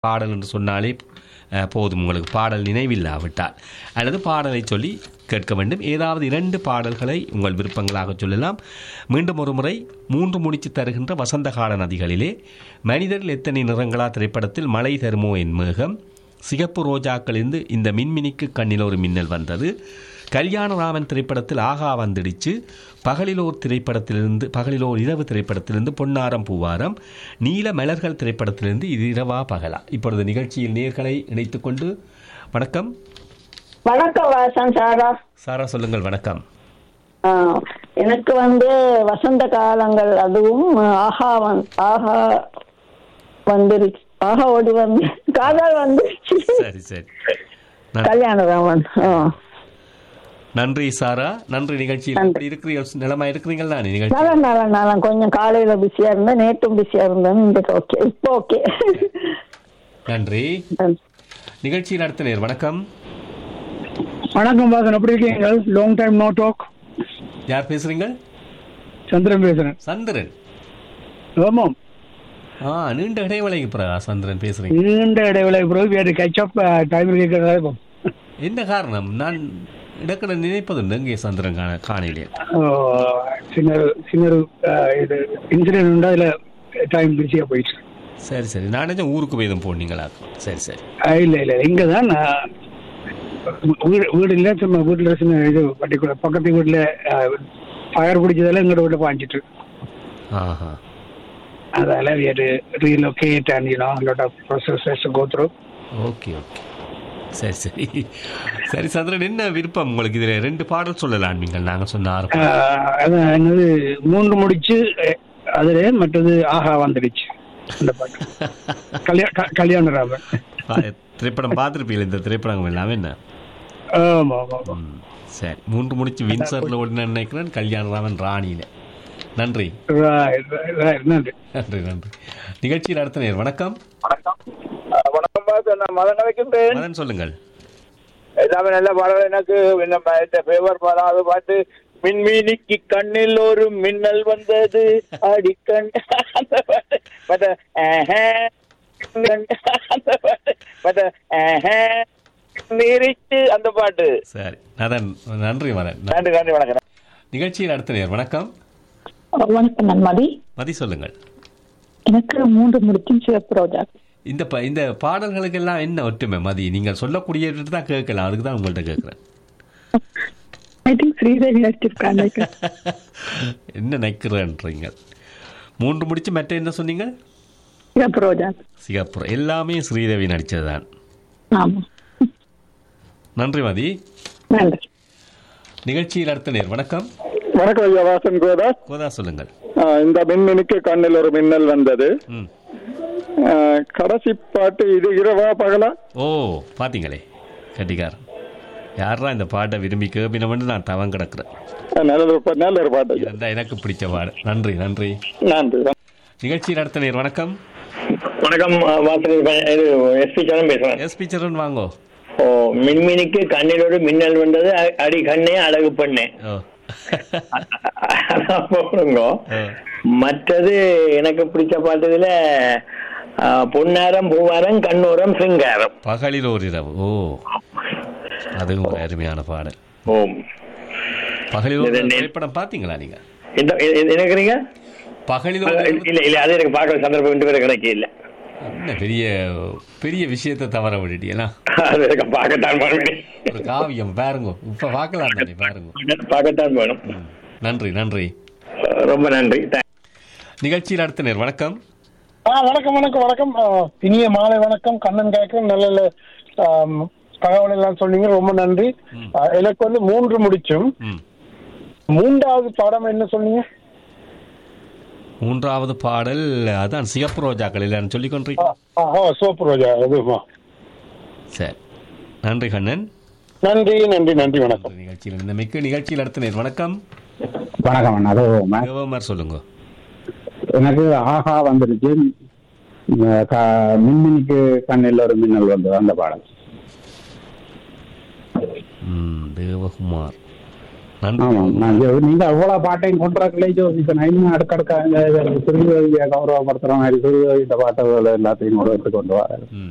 பாடல் என்று சொன்னாலே அஹ், போதும் உங்களுக்கு பாடல் நினைவில்லாவிட்டால் அல்லது பாடலை சொல்லி கேட்க வேண்டும் ஏதாவது இரண்டு பாடல்களை உங்கள் விருப்பங்களாக சொல்லலாம் மீண்டும் ஒரு முறை மூன்று முடிச்சு தருகின்ற வசந்தகால நதிகளிலே மனிதர்கள் எத்தனை நிறங்களா திரைப்படத்தில் மழை தருமோ என் மேகம் சிகப்பு ரோஜாக்களிலிருந்து இந்த மின்மினிக்கு கண்ணில் ஒரு மின்னல் வந்தது கல்யாணராமன் திரைப்படத்தில் ஆகா வந்துடுச்சு பகலிலோர் திரைப்படத்திலிருந்து பகலிலோர் இரவு திரைப்படத்திலிருந்து பொன்னாரம் பூவாரம் நீல மலர்கள் திரைப்படத்திலிருந்து இது இரவா பகலா இப்பொழுது நிகழ்ச்சியில் நேர்களை இணைத்துக்கொண்டு வணக்கம் வணக்கம் வாசன் சாரா சாரா சொல்லுங்கள் வணக்கம் ஆ, எனக்கு வந்து வசந்த காலங்கள் அதுவும் ஆஹா வந் ஆஹா வந்துருச்சு ஆஹா ஓடி வந்து காதல் வந்துருச்சு சரி சரி நன்- கல்யாணராமன் ஆ. நன்றி சாரா நன்றி நிகழ்ச்சியில் நன்றி. எப்படி இருக்கிறீர்கள் நிலமா இருக்கிறீங்களா நிகழ்ச்சி நல்ல நல்ல நல்ல கொஞ்சம் காலையில பிஸியா இருந்தேன் நேற்றும் பிஸியா இருந்தேன் இன்றைக்கு ஓகே இப்போ ஓகே நன்றி நிகழ்ச்சியில் அடுத்த நேர் வணக்கம் வணக்கம் வாசன் எப்படி இருக்கீங்க லாங் டைம் நோ டாக் யார் பேசுறீங்க சந்திரன் பேசுறேன் சந்திரன் ஆமாம் ஆ நீண்ட இடைவேளைக்கு பிறகு சந்திரன் பேசுறீங்க நீண்ட இடைவேளை பிறகு வேறு கேட்சப் டைம் கேட்கறதா இப்போ என்ன காரணம் நான் இடக்கட நினைப்பதுண்டு இங்கே சந்திரன் காண காணையிலே சின்ன சின்ன ஒரு, அஹ், இது இன்சிடென்ட் உண்டு அதில் டைம் பிஸியாக போயிடுச்சு சரி சரி நான் நினைச்சேன் ஊருக்கு போய் போனீங்களா சரி சரி அஹ், இல்லை இல்லை இங்கே தான் நான் வீடு வீடு இல்லை சும்மா வீட்டில் சின்ன இது பர்டிகுலர் பக்கத்து வீட்டில் ஃபயர் பிடிச்சதால எங்களோட வீட்டில் பாஞ்சிட்டு ஆஹா அதால வேறு relocate and you know lot of processes go through okay okay சரி சரி சரி சந்திரன் என்ன விருப்பம் உங்களுக்கு இதில் ரெண்டு பாடல் சொல்லலாம் நீங்கள் நாங்கள் சொன்ன ஆறு பாடல். அதான் என்னது மூன்று முடிச்சு அஹ், அதுல மற்றது ஆஹா வந்துடுச்சு அந்த பாட்டு கல்யாண க- கல்யாணராமன் பா- திரைப்படம் பார்த்துருப்பீங்க இந்த திரைப்படம் எல்லாமே என்ன ஆமா ஆமா ஆமா ம், சரி மூன்று முடிச்சு வின்சர்ல ஓடின நினைக்கிறேன் கல்யாணராமன் ராணியில நன்றி Right, right, right. நன்றி நன்றி நன்றி நிகழ்ச்சியில் அடுத்த நேர் வணக்கம் வணக்கம் பாஸ் நான் மதன் வைக்கின்றேன் மதன் சொல்லுங்கள் எல்லாமே நல்ல பாடல் எனக்கு என்ன ஃபேவர் பாடம் அது பாட்டு மின்மீனிக்கு கண்ணில் ஒரு மின்னல் வந்தது அடிக்கண் அந்த பாட்டு மற்ற ஆஹா, அந்த பாட்டு மற்ற ஆஹா, நீரிட்டு அந்த பாட்டு சரி மதன் நன்றி மதன் நன்றி நன்றி வணக்கம் நிகழ்ச்சியில் அடுத்த நேர் வணக்கம் வணக்கம் நான் மதி மதி சொல்லுங்கள் எனக்கு மூன்று முடிச்சும் சிவப்பு ரோஜா இந்த ப இந்த பாடல்களுக்கெல்லாம் என்ன ஒற்றுமை மதி நீங்கள் சொல்லக்கூடிய தான் கேட்கலாம் அதுக்கு தான் உங்கள்கிட்ட கேட்குறேன் ஐ திங்க் ஸ்ரீதேவி நடிச்சிருக்காங்க என்ன நினைக்கிறேன்றீங்க மூன்று முடிச்சு மற்ற என்ன சொன்னீங்க சிவப்பு ரோஜா சிகப்புரம் எல்லாமே ஸ்ரீதேவி நடித்தது தான் ஆமா நன்றி மதி நன்றி நிகழ்ச்சியில் அடுத்த நேர் வணக்கம் வணக்கம் ஐயா வாசன் கோதா கோதா சொல்லுங்கள் ஆ, இந்த மின்மினிக்கு கண்ணில் ஒரு மின்னல் வந்தது ம் ஆ, கடைசி பாட்டு இது இரவா பகலா ஓ பார்த்தீங்களே கட்டிக்கார் யாரா இந்த பாட்டை விரும்பி கேபினவன்னு நான் தவம் கிடக்குறேன் ஆ, நல்ல ஒரு பா- நல்ல ஒரு பாட்டு ஐயா. இதுதான் எனக்கு பிடிச்ச பாடு நன்றி நன்றி நன்றி நிகழ்ச்சியில் அடுத்த நேர் வணக்கம் வணக்கம் வாசன் இது எஸ்பி சரண் பேசுறேன் எஸ்பி சரண் வாங்கோ ஓ மின்மினிக்கு கண்ணிலோடு மின்னல் வந்தது அ- அடி கண்ணே அழகு பண்ணே ஓ அதான் போடுங்க ஓ. மற்றது எனக்கு பிடிச்ச பாட்டு இதுல ஆ, பொன்னாரம் பூவாரம் கண்ணூரம் சிங்காரம் பகலில் ஒரு இரவு ஓ அதுவும் ஒரு அருமையான பாடல் ஓம் பகலில் ஒரு இது நே- திரைப்படம் பார்த்தீங்களா நீங்க இந்த இ- இ- நினைக்கிறீங்க பகலில் ஒரு இரவு இல்ல இல்ல அது எனக்கு பார்க்க சந்தர்ப்பம் இன்று வரை கிடைக்க இல்ல என்ன பெரிய பெரிய விஷயத்தை தவற விட்டுட்டீங்களா அது எனக்கு பார்க்கத்தான் வேணும் ஒரு காவியம் பாருங்க இப்ப பார்க்கலாம் தானே பாருங்க பார்க்கத்தான் வேணும் ம். நன்றி நன்றி ரொம்ப நன்றி நிகழ்ச்சியில் அடுத்த நேர் வணக்கம் ஆ வணக்கம் வணக்கம் வணக்கம் ஆ, இனிய மாலை வணக்கம் கண்ணன் கேட்க நல்ல நல்ல ஆம், தகவல் எல்லாம் சொன்னீங்க ரொம்ப நன்றி ஆ, எனக்கு வந்து மூன்று முடிச்சும் ம். மூன்றாவது பாடம் என்ன சொன்னீங்க மூன்றாவது பாடல் அதான் சிகப்பு ரோஜாக்கள் இல்லைன்னு சொல்லி கொண்டிருக்கீங்க ஆ, ஆ சோப்பு ரோஜா அதுமா சரி நன்றி கண்ணன் நன்றி நன்றி நன்றி வணக்கம் இந்த நிகழ்ச்சியில் இந்த மிக்க நிகழ்ச்சியில் அடுத்த நேர் வணக்கம் வணக்கம் அண்ணா அது சிவகுமார் சொல்லுங்க எனக்கு ஆஹா வந்துருச்சு இந்த க- மின்மினிக்கு கண்ணில் ஒரு மின்னல் வந்தது அந்த பாடல் ம், தேவகுமார் நன்றி ஆமாம் நான் இது- நீங்க அவ்வளவு பாட்டையும் கொண்டாக்கலே யோசிப்பேன் நான் இன்னும் அடுக்கடுக்க சிறுகவியை கௌரவப்படுத்துற மாதிரி சிறுகவி இந்த பாட்டுகள் எல்லாத்தையும் கூட எடுத்து கொண்டு வரேன் ம்